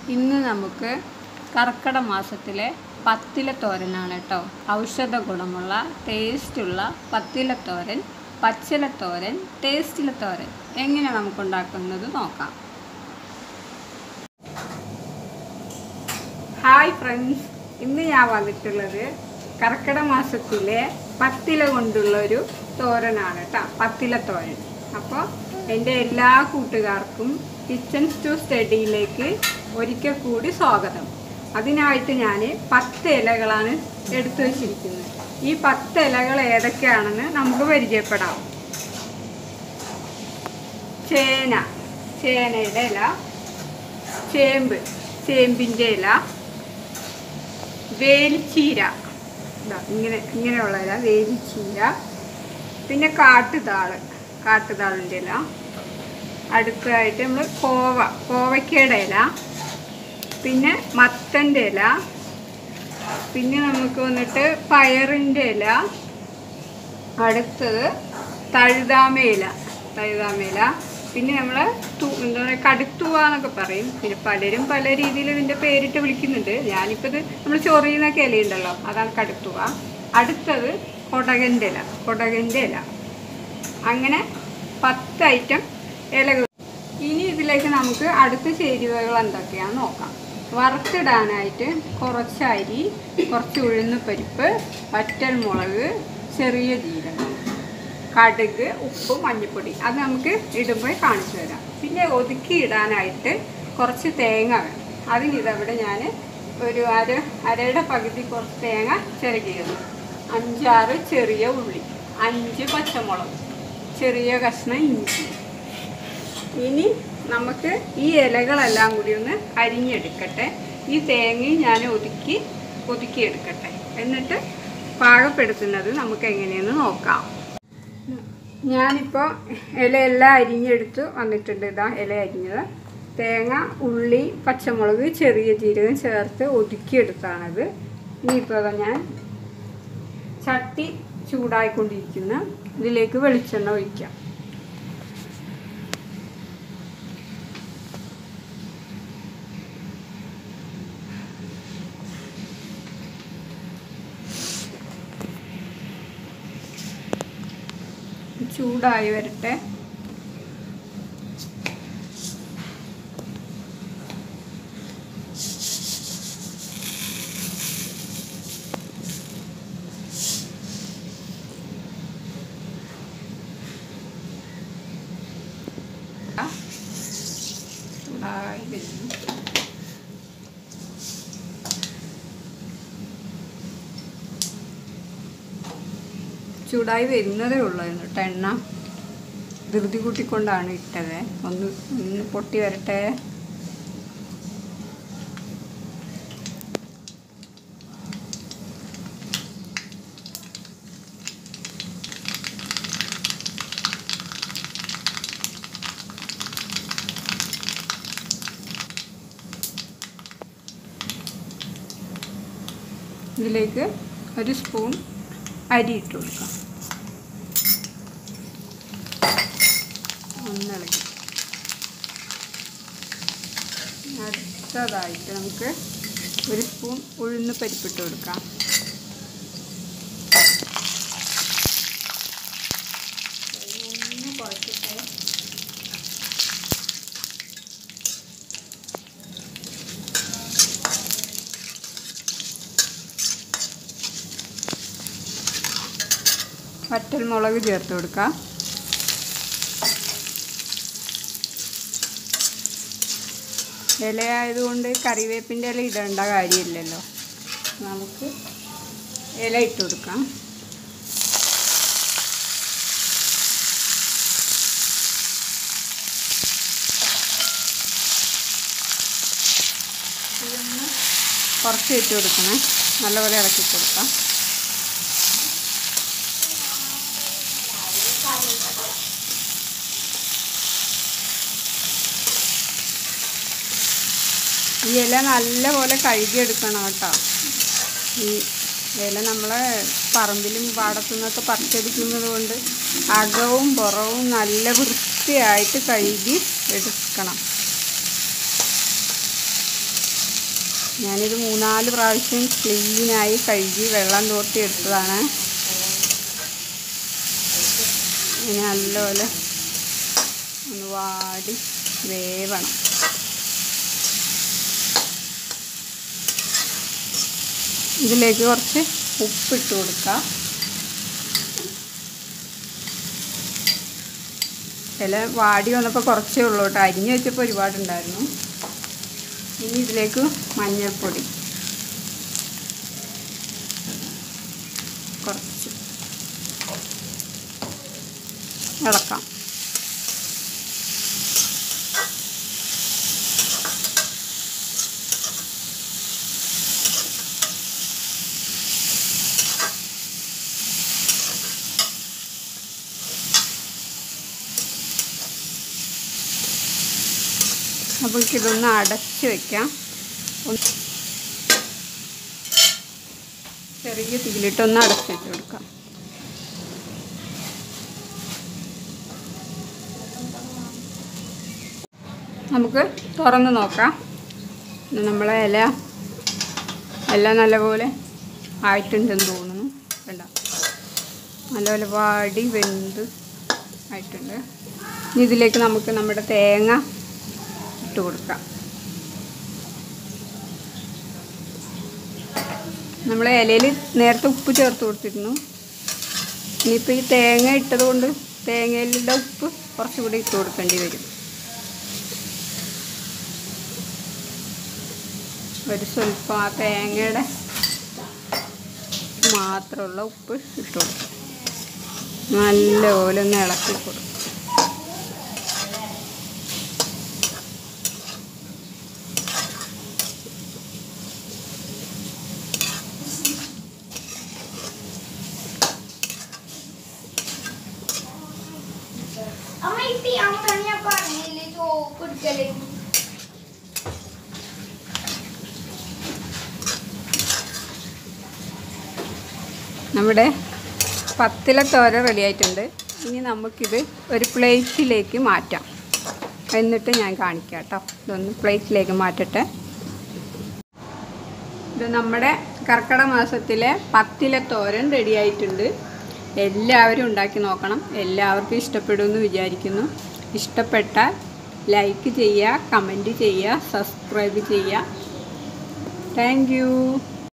ഇന്ന് നമുക്ക് കർക്കിട മാസത്തിലെ പത്തില തോരനാണ് കേട്ടോ ഔഷധ ഗുണമുള്ള ടേസ്റ്റുള്ള പത്തില തോരൻ പച്ചില തോരൻ ടേസ്റ്റില തോരൻ എങ്ങനെ നമുക്ക് ഉണ്ടാക്കുന്നത് നോക്കാം ഹായ് ഫ്രണ്ട്സ് ഇന്ന് ഞാൻ വന്നിട്ടുള്ളത് കർക്കിട മാസത്തിലെ പത്തില കൊണ്ടുള്ള ഒരു തോരനാണ് കേട്ടോ പത്തില തോരൻ അപ്പോൾ എൻ്റെ എല്ലാ കൂട്ടുകാർക്കും കിച്ചൺ സ്റ്റു സ്റ്റഡിയിലേക്ക് ഒരിക്കൽ കൂടി സ്വാഗതം അതിനായിട്ട് ഞാൻ പത്ത് ഇലകളാണ് എടുത്തു വച്ചിരിക്കുന്നത് ഈ പത്ത് ഇലകൾ ഏതൊക്കെയാണെന്ന് നമുക്ക് പരിചയപ്പെടാം ചേന ചേനയുടെ ഇല ചേമ്പ് ചേമ്പിൻ്റെ ഇല വേലിച്ചീര ഇതാ ഇങ്ങനെ ഇങ്ങനെയുള്ള ഇല വേലിച്ചീര പിന്നെ കാട്ടുതാള് കാട്ടുതാളിൻ്റെ ഇല അടുത്തതായിട്ട് നമ്മൾ കോവ കോവയ്ക്കയുടെ ഇല പിന്നെ മത്തൻ്റെ ഇല പിന്നെ നമുക്ക് വന്നിട്ട് പയറിൻ്റെ ഇല അടുത്തത് തഴുതാമ ഇല തഴുതാമ ഇല പിന്നെ നമ്മൾ എന്താ പറയുക കടുത്തുവ എന്നൊക്കെ പറയും പിന്നെ പലരും പല രീതിയിൽ ഇതിൻ്റെ പേരിട്ട് വിളിക്കുന്നുണ്ട് ഞാനിപ്പോൾ ഇത് നമ്മൾ ചൊറിയുന്നൊക്കെ ഇലയുണ്ടല്ലോ അതാണ് കടുത്തുവ അടുത്തത് കൊടകൻ്റെ ഇല കൊടകൻ്റെ ഇല അങ്ങനെ പത്ത് ഐറ്റം ഇലകൾ ഇനി ഇതിലേക്ക് നമുക്ക് അടുത്ത ചേരുവകൾ എന്തൊക്കെയാണെന്ന് നോക്കാം വറുത്തിടാനായിട്ട് കുറച്ച് അരി കുറച്ച് ഉഴുന്ന് പരിപ്പ് വറ്റൽ മുളക് ചെറിയ ജീരകം കടുക് ഉപ്പ് മഞ്ഞൾപ്പൊടി അത് നമുക്ക് ഇടുമ്പോൾ കാണിച്ചു തരാം പിന്നെ ഒതുക്കി ഇടാനായിട്ട് കുറച്ച് തേങ്ങ വേണം അതിന് ഇതവിടെ ഞാൻ ഒരു അര അരയുടെ പകുതി കുറച്ച് തേങ്ങ ചിരകിയിരുന്നു അഞ്ചാറ് ചെറിയ ഉള്ളി അഞ്ച് പച്ചമുളക് ചെറിയ കഷ്ണം ഇഞ്ചി ഇനി നമുക്ക് ഈ ഇലകളെല്ലാം കൂടി ഒന്ന് അരിഞ്ഞെടുക്കട്ടെ ഈ തേങ്ങയും ഞാൻ ഒതുക്കി ഒതുക്കിയെടുക്കട്ടെ എന്നിട്ട് പാകപ്പെടുത്തുന്നത് നമുക്ക് എങ്ങനെയെന്ന് നോക്കാം ഞാനിപ്പോൾ ഇലയെല്ലാം അരിഞ്ഞെടുത്ത് വന്നിട്ടുണ്ട് ഇതാ ഇല അരിഞ്ഞത് തേങ്ങ ഉള്ളി പച്ചമുളക് ചെറിയ ജീരകം ചേർത്ത് ഒതുക്കിയെടുത്താണത് ഇനിയിപ്പോൾ ഞാൻ ചട്ടി ചൂടായിക്കൊണ്ടിരിക്കുന്ന ഇതിലേക്ക് വെളിച്ചെണ്ണ ഒഴിക്കാം ചൂടായി വരട്ടെ ചൂടായി വരുന്നു ചൂടായി വരുന്നതേ ഉള്ളായിരുന്നു കേട്ടോ എണ്ണ ധൃതി കൂട്ടിക്കൊണ്ടാണ് ഇട്ടത് ഒന്ന് ഒന്ന് പൊട്ടി വരട്ടെ ഇതിലേക്ക് ഒരു സ്പൂൺ അരി ഇട്ട് കൊടുക്കാം ഒന്നിളക്കി അടുത്തതായിട്ട് നമുക്ക് ഒരു സ്പൂൺ ഉഴുന്ന് പരിപ്പിട്ട് കൊടുക്കാം ഒന്ന് കുഴച്ചിട്ട് വറ്റൽ മുളക് ചേർത്ത് കൊടുക്കാം ഇലയായതുകൊണ്ട് കറിവേപ്പിൻ്റെ ഇല ഇടേണ്ട കാര്യമില്ലല്ലോ നമുക്ക് ഇല ഇട്ട് കൊടുക്കാം ഇതൊന്ന് കുറച്ച് ഇട്ട് കൊടുക്കണേ നല്ലപോലെ ഇളക്കി കൊടുക്കാം ഈ ഇല നല്ലപോലെ കഴുകിയെടുക്കണം കേട്ടോ ഈ ഇല നമ്മളെ പറമ്പിലും പാടത്തു നിന്നൊക്കെ പറിച്ചെടുക്കുന്നത് കൊണ്ട് അകവും പുറവും നല്ല വൃത്തിയായിട്ട് കഴുകി എടുക്കണം ഞാനിത് മൂന്നാല് പ്രാവശ്യം ക്ലീനായി കഴുകി വെള്ളം തോർത്തി എടുത്തതാണ് ഇനി നല്ലപോലെ ഒന്ന് വാടി വേവണം ഇതിലേക്ക് കുറച്ച് ഉപ്പിട്ട് കൊടുക്കാം ഇല വാടി വന്നപ്പോൾ കുറച്ചേ ഉള്ളൂ കേട്ടോ അരിഞ്ഞ് വെച്ചപ്പോൾ ഒരുപാടുണ്ടായിരുന്നു ഇനി ഇതിലേക്ക് മഞ്ഞൾപ്പൊടി കുറച്ച് ഇളക്കാം അപ്പോൾ ഇതൊന്ന് അടച്ച് വെക്കാം ഒന്ന് ചെറിയ തീയിലിട്ടൊന്ന് അടച്ച് വെച്ച് കൊടുക്കാം നമുക്ക് തുറന്ന് നോക്കാം ഇത് നമ്മളെ ഇല എല്ലാം നല്ലപോലെ ആയിട്ടുണ്ടെന്ന് തോന്നുന്നു വേണ്ട നല്ലപോലെ വാടി വെന്ത് ആയിട്ടുണ്ട് ഇനി ഇതിലേക്ക് നമുക്ക് നമ്മുടെ തേങ്ങ ഇട്ട് കൊടുക്കാം നമ്മൾ ഇലയിൽ നേരത്തെ ഉപ്പ് ചേർത്ത് കൊടുത്തിരുന്നു ഇനിയിപ്പോൾ ഈ തേങ്ങ ഇട്ടത് കൊണ്ട് തേങ്ങയിലുള്ള ഉപ്പ് കുറച്ചുകൂടി ഇട്ട് കൊടുക്കേണ്ടി വരും ഒരു സ്വല്പം ആ തേങ്ങയുടെ മാത്രമുള്ള ഉപ്പ് ഇട്ട് കൊടുക്കും നല്ലപോലെ ഒന്ന് ഇളക്കി കൊടുക്കും അമ്മ ഇപ്പി അമ്മ ഞാൻ പറഞ്ഞില്ലേ ചോപ്പ് എടുക്കല് നമ്മുടെ പത്തില തോര റെഡി ആയിട്ടുണ്ട് ഇനി നമുക്കിത് ഒരു പ്ലേറ്റിലേക്ക് മാറ്റാം എന്നിട്ട് ഞാൻ കാണിക്കാം കേട്ടോ ഇതൊന്ന് പ്ലേറ്റിലേക്ക് മാറ്റട്ടെ ഇത് നമ്മുടെ കർക്കിടക മാസത്തിലെ പത്തില തോരൻ റെഡി ആയിട്ടുണ്ട് എല്ലാവരും ഉണ്ടാക്കി നോക്കണം എല്ലാവർക്കും ഇഷ്ടപ്പെടുമെന്ന് വിചാരിക്കുന്നു ഇഷ്ടപ്പെട്ടാൽ ലൈക്ക് ചെയ്യുക കമൻറ്റ് ചെയ്യുക സബ്സ്ക്രൈബ് ചെയ്യുക താങ്ക് യു